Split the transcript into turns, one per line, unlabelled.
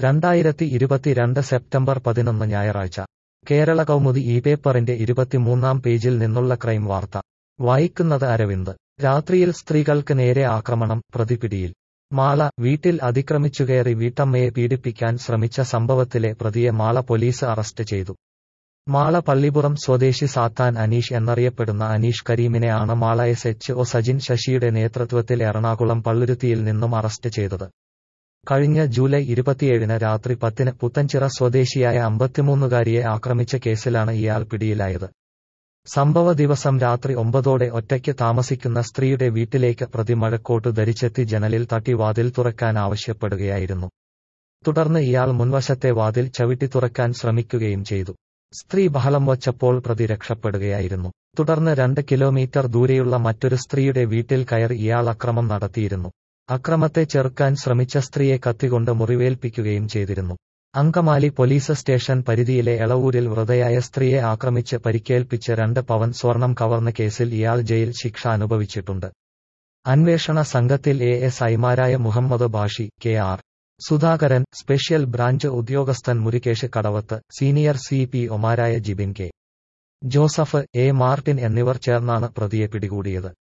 രണ്ടായിരത്തി ഇരുപത്തിരണ്ട് സെപ്റ്റംബർ പതിനൊന്ന് ഞായറാഴ്ച കേരള കൗമുദി ഈ പേപ്പറിന്റെ ഇരുപത്തിമൂന്നാം പേജിൽ നിന്നുള്ള ക്രൈം വാർത്ത വായിക്കുന്നത് അരവിന്ദ് രാത്രിയിൽ സ്ത്രീകൾക്ക് നേരെ ആക്രമണം പ്രതിപിടിയിൽ മാള വീട്ടിൽ അതിക്രമിച്ചുകയറി വീട്ടമ്മയെ പീഡിപ്പിക്കാൻ ശ്രമിച്ച സംഭവത്തിലെ പ്രതിയെ മാള പോലീസ് അറസ്റ്റ് ചെയ്തു മാള പള്ളിപ്പുറം സ്വദേശി സാത്താൻ അനീഷ് എന്നറിയപ്പെടുന്ന അനീഷ് കരീമിനെ ആണ് Mala S H O Sajin ശശിയുടെ നേതൃത്വത്തിൽ എറണാകുളം പള്ളുരുത്തിയിൽ നിന്നും അറസ്റ്റ് ചെയ്തത് കഴിഞ്ഞ ജൂലൈ ഇരുപത്തിയേഴിന് രാത്രി പത്തിന് പുത്തൻചിറ സ്വദേശിയായ അമ്പത്തിമൂന്നുകാരിയെ ആക്രമിച്ച കേസിലാണ് ഇയാൾ പിടിയിലായത് സംഭവ ദിവസം രാത്രി ഒമ്പതോടെ ഒറ്റയ്ക്ക് താമസിക്കുന്ന സ്ത്രീയുടെ വീട്ടിലേക്ക് പ്രതി മഴക്കോട്ട് ധരിച്ചെത്തി ജനലിൽ തട്ടി വാതിൽ തുറക്കാൻ ആവശ്യപ്പെടുകയായിരുന്നു തുടർന്ന് ഇയാൾ മുൻവശത്തെ വാതിൽ ചവിട്ടി തുറക്കാൻ ശ്രമിക്കുകയും ചെയ്തു സ്ത്രീ ബഹളം വച്ചപ്പോൾ പ്രതി രക്ഷപ്പെടുകയായിരുന്നു തുടർന്ന് രണ്ട് കിലോമീറ്റർ ദൂരെയുള്ള മറ്റൊരു സ്ത്രീയുടെ വീട്ടിൽ കയറി ഇയാൾ അക്രമം നടത്തിയിരുന്നു അക്രമത്തെ ചെറുക്കാൻ ശ്രമിച്ച സ്ത്രീയെ കത്തികൊണ്ട് മുറിവേൽപ്പിക്കുകയും ചെയ്തിരുന്നു അങ്കമാലി പോലീസ് സ്റ്റേഷൻ പരിധിയിലെ എളവൂരിൽ വൃതയായ സ്ത്രീയെ ആക്രമിച്ച് പരിക്കേൽപ്പിച്ച് രണ്ട് പവൻ സ്വർണം കവർന്ന കേസിൽ ഇയാൾ ജയിൽ ശിക്ഷ അനുഭവിച്ചിട്ടുണ്ട് അന്വേഷണ സംഘത്തിൽ എ എസ് ഐമാരായ Muhammad Bashi K R Sudhakaran special branch ഉദ്യോഗസ്ഥൻ Murukesh Kadavath senior C P ഒമാരായ Jibin K Joseph A Martin എന്നിവർ ചേർന്നാണ് പ്രതിയെ പിടികൂടിയത്